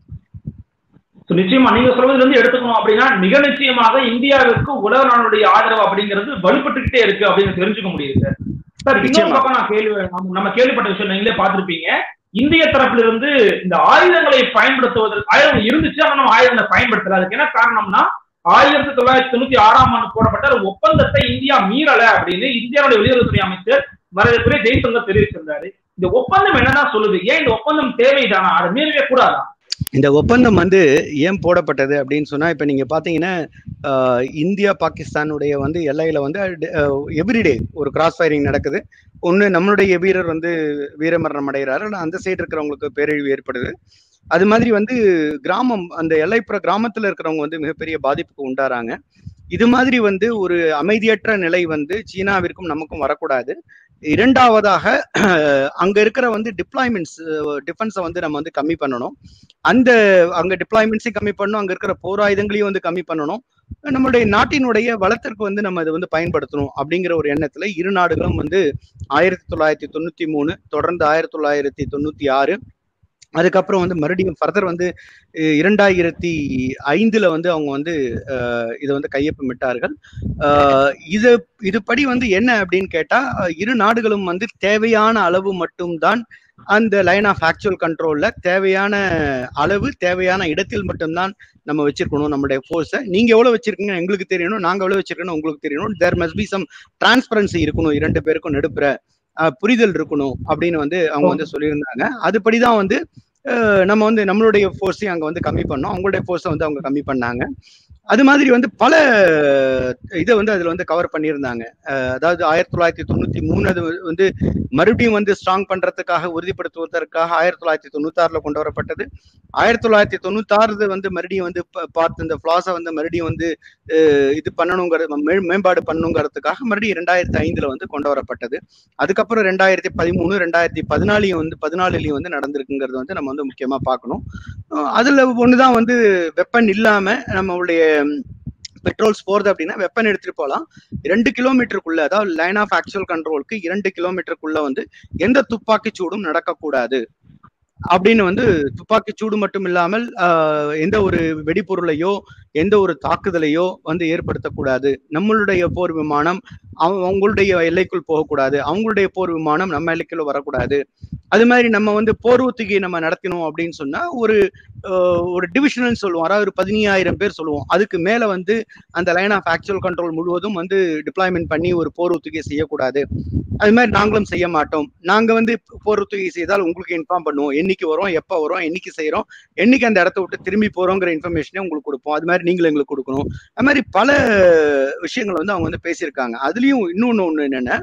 So, நிச்சயமா நீங்க சொல்வதுல இருந்து எடுத்துக்கணும் அப்படின்னா மிக நிச்சயமாக இந்தியாவிற்கு உலக நாடுடைய ஆதரவு அப்படிங்கிறது வலுப்பட்டுக்கிட்டே இருக்கு அப்படின்னு தெரிஞ்சுக்க முடியுது சார் சார் இன்னொரு நிச்சயமா. பக்கம் நான் கேள்வி நம்ம- நம்ம கேள்விப்பட்ட விஷயம் நீங்களே பார்த்திருப்பீங்க இந்திய தரப்புல இருந்து இந்த ஆயுதங்களை பயன்படுத்துவதற்கு ஆயுதங்கள் இருந்துச்சு ஆனா நம்ம ஆயுதங்களை பயன்படுத்தல அதுக்கு என்ன காரணம்னா ஆயிரத்தி தொள்ளாயிரத்தி தொண்ணூத்தி ஆறாம் ஆண்டு போடப்பட்ட ஒரு ஒப்பந்தத்தை இந்தியா மீறல அப்படின்னு இந்தியாவுடைய வெளியுறவுத்துறை அமைச்சர் வரவேற்புரை ஜெய்சங்கர் தெரிவிச்சிருந்தாரு இந்த ஒப்பந்தம் என்னன்னா சொல்லுது ஏன் இந்த ஒப்பந்தம் தேவைதானா அதை மீறவே கூடாதா இந்த ஒப்பந்தம் வந்து ஏன் போடப்பட்டது அப்படின்னு சொன்னா இப்ப நீங்க பாத்தீங்கன்னா ஆஹ், இந்தியா பாகிஸ்தானுடைய வந்து எல்லையில வந்து எவ்ரிடே ஒரு கிராஸ் ஃபயரிங் நடக்குது ஒண்ணு நம்மளுடைய வீரர் வந்து வீரமரணம் அடைகிறாரு ஆனா அந்த சைடு இருக்கிறவங்களுக்கு பேரழிவு ஏற்படுது அது மாதிரி வந்து கிராமம் அந்த எல்லைப்புற கிராமத்துல இருக்கிறவங்க வந்து மிகப்பெரிய பாதிப்புக்கு உண்டாறாங்க இது மாதிரி வந்து ஒரு அமைதியற்ற நிலை வந்து சீனாவிற்கும் நமக்கும் வரக்கூடாது இரண்டாவதாக அங்க இருக்கிற வந்து டிப்ளாய்மெண்ட்ஸ் டிஃபென்ஸை வந்து நம்ம வந்து கம்மி பண்ணணும் அந்த அங்க டிப்ளாய்மெண்ட்ஸையும் கம்மி பண்ணணும் அங்க இருக்கிற போர் ஆயுதங்களையும் வந்து கம்மி பண்ணணும் நம்மளுடைய நாட்டினுடைய வளத்திற்கு வந்து நம்ம அதை வந்து பயன்படுத்தணும் அப்படிங்கிற ஒரு எண்ணத்துல இரு நாடுகளும் வந்து ஆயிரத்தி தொள்ளாயிரத்தி தொண்ணூத்தி மூணு தொடர்ந்து ஆயிரத்தி தொள்ளாயிரத்தி தொண்ணூத்தி ஆறு அதுக்கப்புறம் வந்து மறுபடியும் ஃபர்தர் வந்து அஹ், இரண்டாயிரத்தி ஐந்துல வந்து அவங்க வந்து அஹ், இதை வந்து கையொப்பமிட்டார்கள் அஹ், இது இதுபடி வந்து என்ன அப்படின்னு கேட்டா அஹ், இரு நாடுகளும் வந்து தேவையான அளவு மட்டும்தான் அந்த லைன் ஆஃப் ஆக்சுவல் கண்ட்ரோல்ல தேவையான அளவு தேவையான இடத்தில் மட்டும்தான் நம்ம வச்சிருக்கணும் நம்மளுடைய ஃபோர்ஸை நீங்க எவ்வளவு வச்சிருக்கீங்க எங்களுக்கு தெரியணும் நாங்க எவ்வளவு வச்சிருக்கணும் உங்களுக்கு தெரியணும் there must be some transparency இருக்கணும் இரண்டு பேருக்கும் நடுப்புற அஹ், புரிதல் இருக்கணும் அப்படின்னு வந்து அவங்க வந்து சொல்லியிருந்தாங்க அதுபடிதான் வந்து அஹ், நம்ம வந்து நம்மளுடைய ஃபோர்ஸையும் அங்க வந்து கம்மி பண்ணோம் அவங்களுடைய ஃபோர்ஸை வந்து அவங்க கம்மி பண்ணாங்க அது மாதிரி வந்து பல இதை வந்து அதுல வந்து கவர் பண்ணியிருந்தாங்க அஹ், அதாவது ஆயிரத்தி தொள்ளாயிரத்தி தொண்ணூத்தி மூணு அது வந்து மறுபடியும் வந்து ஸ்ட்ராங் பண்றதுக்காக உறுதிப்படுத்துவதற்காக ஆயிரத்தி தொள்ளாயிரத்தி தொண்ணூத்தாறுல கொண்டு வரப்பட்டது ஆயிரத்தி தொள்ளாயிரத்தி தொண்ணூத்தாறு வந்து மறுபடியும் வந்து ப- பார்த்து இந்த ஃபிளாஸை வந்து மறுபடியும் வந்து அஹ், இது பண்ணணுங்கிறது மே- மேம்பாடு பண்ணணுங்கிறதுக்காக மறுபடியும் ரெண்டாயிரத்தி ஐந்துல வந்து கொண்டு வரப்பட்டது அதுக்கப்புறம் ரெண்டாயிரத்தி பதிமூணு ரெண்டாயிரத்தி பதினாலையும் வந்து பதினாலுலயும் வந்து நடந்திருக்குங்கிறது வந்து நம்ம வந்து முக்கியமா பார்க்கணும் அஹ் அதுல ஒண்ணுதான் வந்து வெப்பன் இல்லாம நம்மளுடைய பெட்ரோல்ஸ் போறது அப்படின்னா வெப்பன் எடுத்துட்டு போகலாம் ரெண்டு கிலோமீட்டருக்குள்ள அதாவது லைன் ஆஃப் ஆக்சுவல் கண்ட்ரோலுக்கு இரண்டு கிலோமீட்டருக்குள்ள வந்து எந்த துப்பாக்கி சூடும் நடக்கக்கூடாது அப்படின்னு வந்து துப்பாக்கி சூடு மட்டும் இல்லாமல் எந்த ஒரு வெடிப்பொருளையோ எந்த ஒரு தாக்குதலையோ வந்து ஏற்படுத்தக்கூடாது நம்மளுடைய போர் விமானம் அவங்களுடைய எல்லைக்குள் போகக்கூடாது அவங்களுடைய போர் விமானம் நம்ம எல்லைக்குள்ள வரக்கூடாது அது மாதிரி நம்ம வந்து போர் ஒத்திகை நம்ம நடத்தினோம் அப்படின்னு சொன்னா ஒரு ஒரு டிவிஷனல் சொல்லுவோம் அதாவது ஒரு பதினாயிரம் பேர் சொல்லுவோம் அதுக்கு மேல வந்து அந்த லைன் ஆஃப் ஆக்சுவல் கண்ட்ரோல் முழுவதும் வந்து டிப்ளாய்மெண்ட் பண்ணி ஒரு போர் ஒத்திகை செய்யக்கூடாது அது மாதிரி நாங்களும் செய்ய மாட்டோம் நாங்க வந்து போர் ஒத்திகை செய்தால் உங்களுக்கு இன்ஃபார்ம் பண்ணுவோம் என்னைக்கு வரோம் எப்போ வரோம் என்னைக்கு செய்யறோம் என்னைக்கு அந்த இடத்த விட்டு திரும்பி போறோங்கிற இன்ஃபர்மேஷனே உங்களுக்கு கொடுப்போம் அது மாதிரி நீங்களும் எங்களுக்கு கொடுக்கணும் அது மாதிரி பல விஷயங்கள் வந்து அவங்க வந்து பேசியிருக்காங்க அதுலயும் இன்னொன்னு ஒண்ணு என்னன்னா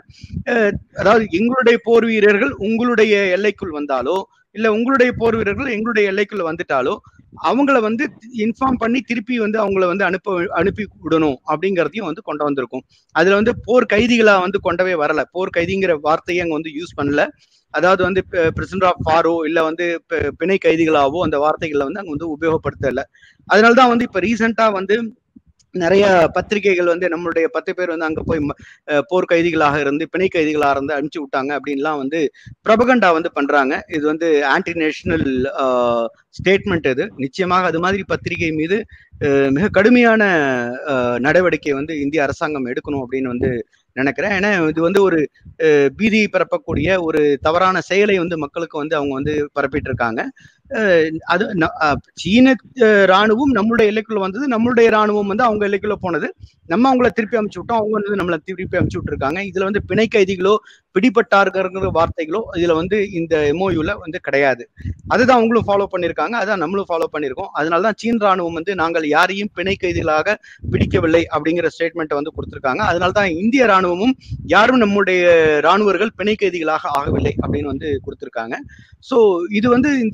அதாவது எங்களுடைய போர் வீரர்கள் உங்களுடைய எல்லைக்குள் வந்தாலோ இல்ல உங்களுடைய போர் வீரர்கள் எங்களுடைய எல்லைக்குள்ள வந்துட்டாலோ அவங்கள வந்து இன்ஃபார்ம் பண்ணி திருப்பி வந்து அவங்கள வந்து அனுப்ப அனுப்பி விடணும் அப்படிங்கிறதையும் வந்து கொண்டு வந்திருக்கும் அதுல வந்து போர் கைதிகளா வந்து கொண்டவே வரல போர் கைதிங்கிற வார்த்தையை அங்க வந்து யூஸ் பண்ணல அதாவது வந்து பிரசிடன்ட் ஆஃப் ஃபாரோ இல்ல வந்து பிணை கைதிகளாவோ அந்த வார்த்தைகளை வந்து அங்க வந்து உபயோகப்படுத்தல அதனாலதான் வந்து இப்ப ரீசெண்டா வந்து நிறைய பத்திரிகைகள் வந்து நம்மளுடைய பத்து பேர் வந்து அங்க போய் போர் கைதிகளாக இருந்து பிணை கைதிகளாக இருந்து அனுப்பிச்சு விட்டாங்க அப்படின்லாம் வந்து பிரபகண்டா வந்து பண்றாங்க இது வந்து ஆன்டி நேஷனல் ஸ்டேட்மெண்ட் இது நிச்சயமாக அது மாதிரி பத்திரிகை மீது மிக கடுமையான நடவடிக்கை வந்து இந்திய அரசாங்கம் எடுக்கணும் அப்படின்னு வந்து நினைக்கிறேன் ஏன்னா இது வந்து ஒரு பீதி பரப்பக்கூடிய ஒரு தவறான செயலை வந்து மக்களுக்கு வந்து அவங்க வந்து பரப்பிட்டு இருக்காங்க அது சீன ராணுவம் நம்மளுடைய எல்லைக்குள்ள வந்தது நம்மளுடைய ராணுவம் வந்து அவங்க எல்லைக்குள்ள போனது நம்ம அவங்கள திருப்பி அமுச்சு விட்டோம் அவங்க வந்து நம்மளை திருப்பி அமுச்சு விட்டுருக்காங்க இதுல வந்து பிணை கைதிகளோ பிடிபட்டாருங்கிற வார்த்தைகளோ இதுல வந்து இந்த எம்ஓயூல வந்து கிடையாது அதுதான் அவங்களும் ஃபாலோ பண்ணியிருக்காங்க அதான் நம்மளும் ஃபாலோ பண்ணியிருக்கோம் அதனாலதான் சீன ராணுவம் வந்து நாங்கள் யாரையும் பிணை கைதிகளாக பிடிக்கவில்லை அப்படிங்கிற ஸ்டேட்மெண்ட்டை வந்து கொடுத்திருக்காங்க அதனால்தான் இந்திய ராணுவமும் யாரும் நம்முடைய ராணுவர்கள் பிணை கைதிகளாக ஆகவில்லை அப்படின்னு வந்து கொடுத்திருக்காங்க ஸோ இது வந்து இந்த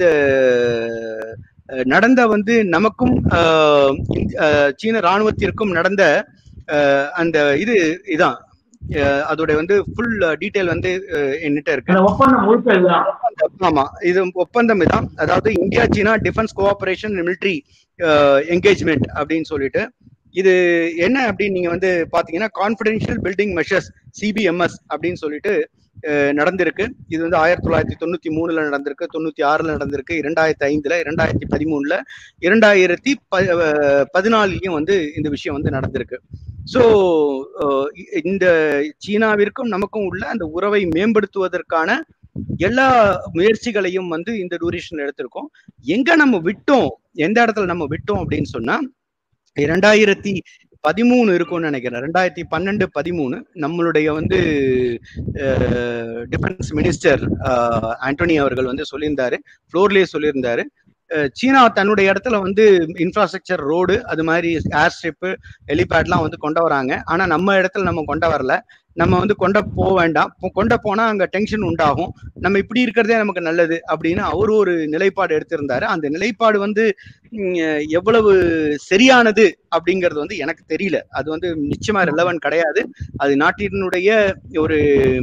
நடந்த வந்து நமக்கும் சீன ராணுவத்திற்கும் நடந்த அந்த இது இதான் அதோட வந்து ஃபுல் டீடைல் வந்து என்கிட்ட இருக்கு ஆமா இது ஒப்பந்தம் இதான் அதாவது India China defence cooperation military engagement அப்படின்னு சொல்லிட்டு இது என்ன அப்படின்னு நீங்க வந்து பாத்தீங்கன்னா கான்பிடென்ஷியல் பில்டிங் மெஷர்ஸ் சிபிஎம்எஸ் அப்படின்னு சொல்லிட்டு நடந்திருக்கு இது வந்து ஆயிரத்தி தொள்ளாயிரத்தி தொண்ணூத்தி மூணுல நடந்திருக்கு தொண்ணூத்தி ஆறுல நடந்திருக்கு இரண்டாயிரத்தி ஐந்துல இரண்டாயிரத்தி பதிமூணுல இரண்டாயிரத்தி ப பதினாலுலயும் வந்து இந்த விஷயம் வந்து நடந்திருக்கு ஸோ இந்த சீனாவிற்கும் நமக்கும் உள்ள அந்த உறவை மேம்படுத்துவதற்கான எல்லா முயற்சிகளையும் வந்து இந்த டூரேஷன் எடுத்திருக்கோம் எங்க நம்ம விட்டோம் எந்த இடத்துல நம்ம விட்டோம் அப்படின்னு சொன்னா இரண்டாயிரத்தி பதிமூணு இருக்கும்னு நினைக்கிறேன் ரெண்டாயிரத்தி பன்னெண்டு பதிமூணு நம்மளுடைய வந்து டிஃபென்ஸ் மினிஸ்டர் ஆண்டோனி அவர்கள் வந்து சொல்லியிருந்தாரு ஃப்ளோர்லேயே சொல்லியிருந்தாரு சீனா தன்னுடைய இடத்துல வந்து இன்ஃப்ராஸ்ட்ரக்சர் ரோடு அது மாதிரி ஏர் ஸ்ட்ரிப்பு ஹெலிபேட்லாம் வந்து கொண்டு வராங்க ஆனா நம்ம இடத்துல நம்ம கொண்டு வரல நம்ம வந்து கொண்ட போக வேண்டாம் கொண்ட போனா அங்க டென்ஷன் உண்டாகும் நம்ம இப்படி இருக்கிறதே நமக்கு நல்லது அப்படின்னு அவர் ஒரு நிலைப்பாடு எடுத்திருந்தாரு அந்த நிலைப்பாடு வந்து எவ்வளவு சரியானது அப்படிங்கிறது வந்து எனக்கு தெரியல அது வந்து நிச்சயமா ரெலவன் கிடையாது அது நாட்டினுடைய ஒரு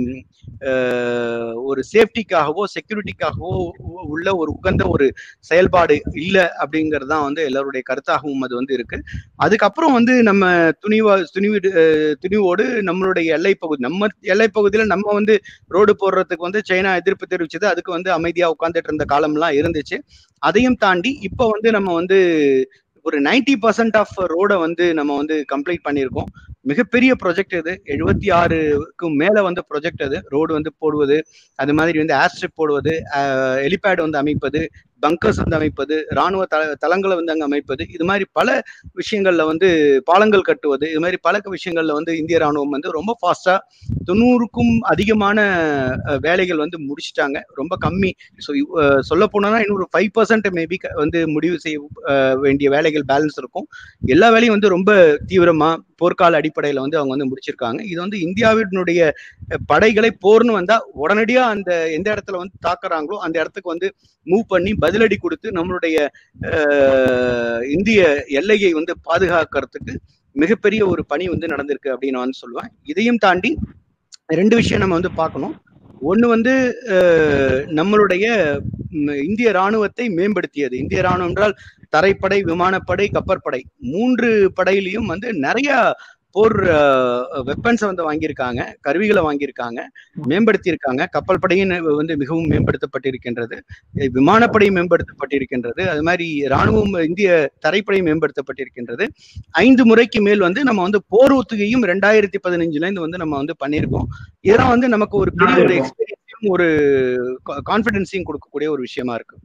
ஒரு சேஃப்டிக்காகவோ செக்யூரிட்டிக்காகவோ உள்ள ஒரு உகந்த ஒரு செயல்பாடு இல்லை அப்படிங்கிறது தான் வந்து எல்லாருடைய கருத்தாகவும் அது வந்து இருக்கு அதுக்கப்புறம் வந்து நம்ம துணிவா துணிவு துணிவோடு நம்மளுடைய எல்லை பகுதி நம்ம எல்லை பகுதியில நம்ம வந்து ரோடு போடுறதுக்கு வந்து சைனா எதிர்ப்பு தெரிவிச்சது அதுக்கு வந்து அமைதியா உட்காந்துட்டு இருந்த காலம்லாம் இருந்துச்சு அதையும் தாண்டி இப்போ வந்து நம்ம வந்து ஒரு நைன்டி பர்சன்ட் ஆஃப் ரோடை வந்து நம்ம வந்து கம்ப்ளீட் பண்ணியிருக்கோம் மிகப்பெரிய ப்ரொஜெக்ட் இது எழுபத்தி ஆறுக்கும் மேல வந்து ப்ரொஜெக்ட் அது ரோடு வந்து போடுவது அது மாதிரி வந்து ஏர்ஸ்ட்ரிப் போடுவது ஹெலிபேட் வந்து அமைப்பது பங்கர்ஸ் வந்து அமைப்பது ராணுவ த தளங்களை வந்து அங்கே அமைப்பது இது மாதிரி பல விஷயங்கள்ல வந்து பாலங்கள் கட்டுவது இது மாதிரி பல விஷயங்கள்ல வந்து இந்திய ராணுவம் வந்து ரொம்ப ஃபாஸ்டா தொண்ணூறுக்கும் அதிகமான வேலைகள் வந்து முடிச்சிட்டாங்க ரொம்ப கம்மி ஸோ சொல்ல போனோம்னா இன்னொரு ஃபைவ் பர்சன்ட் மேபி வந்து முடிவு செய்ய வேண்டிய வேலைகள் பேலன்ஸ் இருக்கும் எல்லா வேலையும் வந்து ரொம்ப தீவிரமா போர்க்கால அடிப்படையில வந்து அவங்க வந்து முடிச்சிருக்காங்க இது வந்து இந்தியாவினுடைய படைகளை போர்னு வந்தா உடனடியா அந்த எந்த இடத்துல வந்து தாக்குறாங்களோ அந்த இடத்துக்கு வந்து மூவ் பண்ணி பதிலடி கொடுத்து நம்மளுடைய இந்திய எல்லையை வந்து பாதுகாக்கிறதுக்கு மிகப்பெரிய ஒரு பணி வந்து நடந்திருக்கு அப்படின்னு நான் வந்து சொல்லுவேன் இதையும் தாண்டி ரெண்டு விஷயம் நம்ம வந்து பார்க்கணும் ஒண்ணு வந்து அஹ், நம்மளுடைய ம், இந்திய ராணுவத்தை மேம்படுத்தியது இந்திய ராணுவம் என்றால் தரைப்படை விமானப்படை கப்பற்படை மூன்று படையிலையும் வந்து நிறைய போர் வெப்பன்ஸை வந்து வாங்கியிருக்காங்க கருவிகளை வாங்கியிருக்காங்க மேம்படுத்தியிருக்காங்க கப்பல் படையும் வந்து மிகவும் மேம்படுத்தப்பட்டிருக்கின்றது அஹ் விமானப்படை மேம்படுத்தப்பட்டிருக்கின்றது அது மாதிரி ராணுவம் இந்திய தரைப்படை மேம்படுத்தப்பட்டிருக்கின்றது ஐந்து முறைக்கு மேல் வந்து நம்ம வந்து போர் ஒத்துகையும் ரெண்டாயிரத்தி பதினஞ்சுல இருந்து வந்து நம்ம வந்து பண்ணியிருக்கோம் இதெல்லாம் வந்து நமக்கு ஒரு பெரிய ஒரு எக்ஸ்பீரியன்ஸையும் ஒரு கான்பிடன்ஸையும் கொடுக்கக்கூடிய ஒரு விஷயமா இருக்கு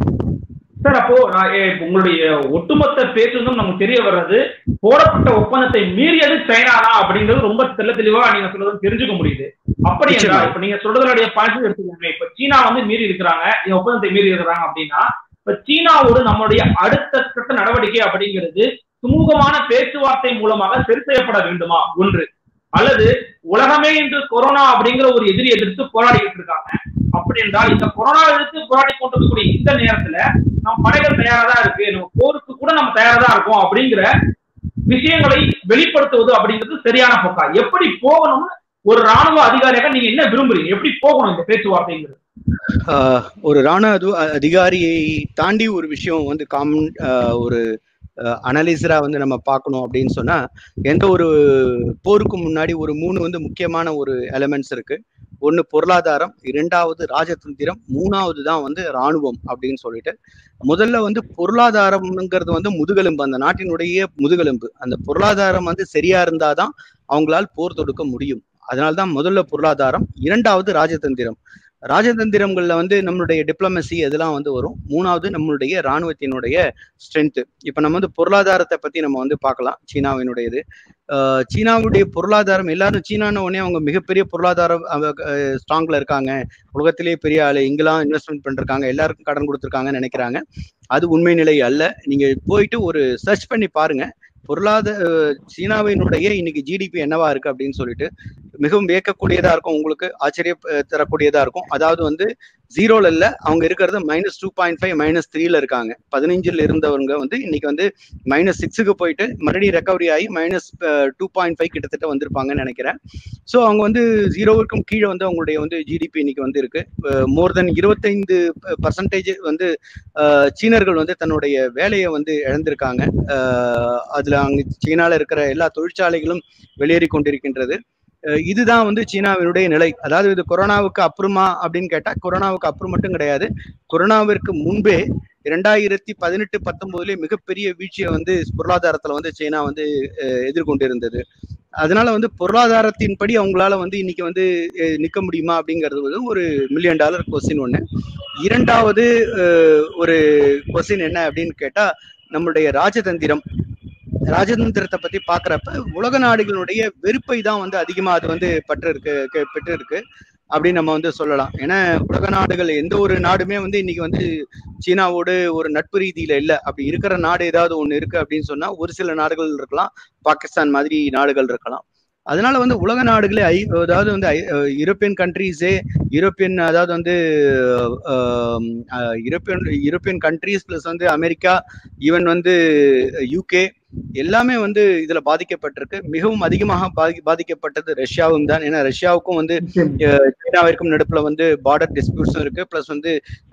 சார் அப்போ நான் ஏ, உங்களுடைய ஒட்டுமொத்த பேச்சும் நமக்கு தெரிய வர்றது போடப்பட்ட ஒப்பந்தத்தை மீறியது சைனா தான் அப்படிங்கிறது ரொம்ப தெள்ள தெளிவா நீங்க சொல்றது தெரிஞ்சுக்க முடியுது அப்படி நிச்சயமா. என்றால் இப்ப நீங்க சொல்றதுடைய பாயிண்ட் எடுத்துக்கோங்க இப்ப சீனா வந்து மீறி இருக்கிறாங்க இந்த ஒப்பந்தத்தை மீறி இருக்கிறாங்க அப்படின்னா இப்ப சீனாவோடு நம்மளுடைய அடுத்த கட்ட நடவடிக்கை அப்படிங்கிறது சுமூகமான பேச்சுவார்த்தை மூலமாக சரி செய்யப்பட வேண்டுமா ஒன்று அல்லது உலகமே இன்று கொரோனா அப்படிங்கிற ஒரு எதிரி எதிர்த்து போராடிக்கிட்டு இருக்காங்க அப்படி என்றால் இந்த கொரோனா எதிர்த்து போராடி கொண்டிருக்கக்கூடிய இந்த நேரத்துல நம்ம படைகள் தயாரா தான் இருக்கு நம்ம போருக்கு கூட நம்ம தயாரா தான் இருக்கோம் அப்படிங்கிற விஷயங்களை வெளிப்படுத்துவது அப்படிங்கிறது சரியான போக்கா எப்படி போகணும்னு ஒரு ராணுவ அதிகாரியாக நீங்க என்ன விரும்புறீங்க எப்படி போகணும் இந்த பேச்சுவார்த்தைங்கிறது ஆஹ் ஒரு ராணுவ அது- அதிகாரியை தாண்டி ஒரு விஷயம் வந்து காமன் ஒரு அனலிசரா வந்து நம்ம பார்க்கணும் அப்படின்னு சொன்னா எந்த ஒரு போருக்கு முன்னாடி ஒரு மூணு வந்து முக்கியமான ஒரு எலமெண்ட்ஸ் இருக்கு ஒன்னு பொருளாதாரம் இரண்டாவது ராஜதந்திரம் மூணாவது தான் வந்து ராணுவம் அப்படின்னு சொல்லிட்டு முதல்ல வந்து பொருளாதாரம்ங்கிறது வந்து முதுகெலும்பு அந்த நாட்டினுடைய முதுகெலும்பு அந்த பொருளாதாரம் வந்து சரியா இருந்தாதான் அவங்களால் போர் தொடுக்க முடியும் அதனால்தான் முதல்ல பொருளாதாரம் இரண்டாவது ராஜதந்திரம் ராஜதந்திரங்கள்ல வந்து நம்மளுடைய டிப்ளமசி இதெல்லாம் வந்து வரும் மூணாவது நம்மளுடைய ராணுவத்தினுடைய ஸ்ட்ரென்த் இப்ப நம்ம வந்து பொருளாதாரத்தை பத்தி நம்ம வந்து பார்க்கலாம் சீனாவினுடையது ஆஹ் சீனாவுடைய பொருளாதாரம் எல்லாரும் சீனான உடனே அவங்க மிகப்பெரிய பொருளாதார ஸ்ட்ராங்ல இருக்காங்க உலகத்திலேயே பெரிய ஆளு இங்கெல்லாம் இன்வெஸ்ட்மெண்ட் பண்ணிருக்காங்க எல்லாருக்கும் கடன் கொடுத்துருக்காங்கன்னு நினைக்கிறாங்க அது உண்மை நிலை அல்ல நீங்க போயிட்டு ஒரு சர்ச் பண்ணி பாருங்க பொருளாதார சீனாவினுடைய இன்னைக்கு ஜிடிபி என்னவா இருக்கு அப்படின்னு சொல்லிட்டு மிகவும் வியக்கக்கூடியதா இருக்கும் உங்களுக்கு ஆச்சரிய தரக்கூடியதா இருக்கும் அதாவது வந்து ஜீரோல இல்ல அவங்க இருக்கிறது minus two point five minus த்ரீல இருக்காங்க பதினஞ்சுல இருந்தவங்க வந்து இன்னைக்கு வந்து மைனஸ் சிக்ஸுக்கு போயிட்டு மறுபடியும் ரெக்கவரி ஆகி மைனஸ் டூ பாயிண்ட் ஃபைவ் கிட்டத்தட்ட வந்திருப்பாங்கன்னு நினைக்கிறேன் ஸோ அவங்க வந்து ஜீரோவிற்கும் கீழே வந்து அவங்களுடைய வந்து ஜிடிபி இன்னைக்கு வந்து இருக்கு மோர் தென் இருபத்தைந்து பர்சன்டேஜ் வந்து அஹ், சீனர்கள் வந்து தன்னுடைய வேலையை வந்து இழந்திருக்காங்க அஹ், அதுல அங்க சீனால இருக்கிற எல்லா தொழிற்சாலைகளும் வெளியேறி கொண்டிருக்கின்றது அஹ் இதுதான் வந்து சீனாவினுடைய நிலை அதாவது இது கொரோனாவுக்கு அப்புறமா அப்படின்னு கேட்டா கொரோனாவுக்கு அப்புறம் மட்டும் கிடையாது கொரோனாவிற்கு முன்பே இரண்டாயிரத்தி பதினெட்டு பத்தொன்பதுல மிகப்பெரிய வீழ்ச்சியை வந்து பொருளாதாரத்துல வந்து சீனா வந்து அஹ், எதிர்கொண்டிருந்தது அதனால வந்து பொருளாதாரத்தின்படி அவங்களால வந்து இன்னைக்கு வந்து அஹ், நிக்க முடியுமா அப்படிங்கிறது வந்து ஒரு மில்லியன் டாலர் கொஸ்டின் ஒண்ணு இரண்டாவது அஹ், ஒரு கொஸ்டின் என்ன அப்படின்னு கேட்டா நம்மளுடைய ராஜதந்திரம் ராஜதந்திரத்தை பத்தி பாக்குறப்ப உலக நாடுகளுடைய வெறுப்பை தான் வந்து அதிகமா அது வந்து பற்று இருக்கு கே- பெற்று இருக்கு அப்படின்னு நம்ம வந்து சொல்லலாம் ஏன்னா உலக நாடுகள் எந்த ஒரு நாடுமே வந்து இன்னைக்கு வந்து சீனாவோடு ஒரு நட்பு ரீதியில இல்ல அப்படி இருக்கிற நாடு ஏதாவது ஒண்ணு இருக்கு அப்படின்னு சொன்னா ஒரு சில நாடுகள் இருக்கலாம் பாகிஸ்தான் மாதிரி நாடுகள் இருக்கலாம் அதனால வந்து உலக நாடுகளே ஐ அதாவது வந்து ஐ- அஹ் யூரோப்பியன் கண்ட்ரீஸே யூரோப்பியன் அதாவது வந்து ஆம், அஹ், யூரோப்பியன் யூரோப்பியன் கண்ட்ரீஸ் பிளஸ் வந்து அமெரிக்கா ஈவன் வந்து யூகே எல்லாமே வந்து இதுல பாதிக்கப்பட்டிருக்கு மிகவும் அதிகமாக பாதி பாதிக்கப்பட்டது ரஷ்யாவும் தான் ஏன்னா ரஷ்யாவுக்கும் வந்து சீனாவிற்கும் நடுப்புல வந்து பார்டர் டிஸ்பியூட்ஸும் இருக்கு பிளஸ் வந்து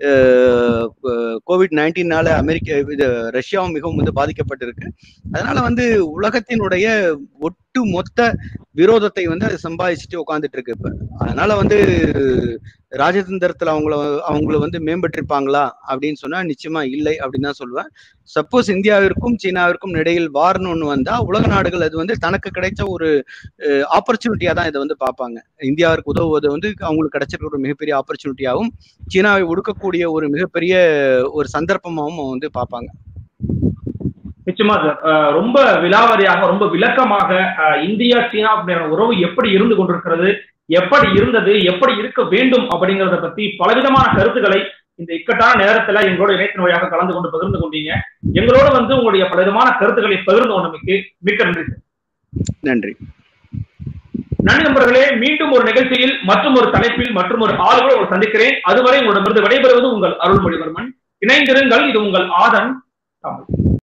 கோவிட் நைன்டீன்னால அமெரிக்க இது ரஷ்யாவும் மிகவும் வந்து பாதிக்கப்பட்டிருக்கு அதனால வந்து உலகத்தினுடைய ஒட்டு மொத்த விரோதத்தை வந்து அது சம்பாதிச்சுட்டு உட்காந்துட்டு இருக்கு இப்ப அதனால வந்து ராஜதந்திரத்துல அவங்கள அவங்கள வந்து மேம்பட்டிருப்பாங்களா அப்படின்னு சொன்னா நிச்சயமா இல்லை அப்படின்னு தான் சொல்லுவேன் சப்போஸ் இந்தியாவிற்கும் சீனாவிற்கும் இடையில் வார்னு ஒண்ணு வந்தா உலக நாடுகள் அது வந்து தனக்கு கிடைச்ச ஒரு ஆப்பர்ச்சுனிட்டியா தான் இதை வந்து பார்ப்பாங்க இந்தியாவிற்கு உதவுவது வந்து அவங்களுக்கு கிடைச்சிருக்க ஒரு மிகப்பெரிய ஆப்பர்ச்சுனிட்டியாகவும் சீனாவை ஒடுக்கக்கூடிய ஒரு மிகப்பெரிய ஒரு சந்தர்ப்பமாகவும் அவங்க வந்து பார்ப்பாங்க நிச்சயமா சார் அஹ் ரொம்ப விலாவரியாக ரொம்ப விளக்கமாக அஹ் இந்தியா சீனா அப்படியான உறவு எப்படி இருந்து கொண்டிருக்கிறது எப்படி இருந்தது எப்படி இருக்க வேண்டும் அப்படிங்கறத பத்தி பலவிதமான கருத்துக்களை இந்த இக்கட்டான நேரத்துல எங்களோட இணையத்தின் வழியாக கலந்து கொண்டு பகிர்ந்து கொண்டீங்க எங்களோட வந்து உங்களுடைய பலவிதமான கருத்துக்களை பகிர்ந்து கொண்டமைக்கு மிக்க நன்றி சார் நன்றி நன்றி நண்பர்களே மீண்டும் ஒரு நிகழ்ச்சியில் மற்றும் ஒரு தலைப்பில் மற்றும் ஒரு ஆளுகளை ஒரு சந்திக்கிறேன் அதுவரை உங்களிடமிருந்து விடைபெறுவது உங்கள் அருள்மொழிவர்மன் இணைந்திருங்கள் இது உங்கள் ஆதன் தமிழ்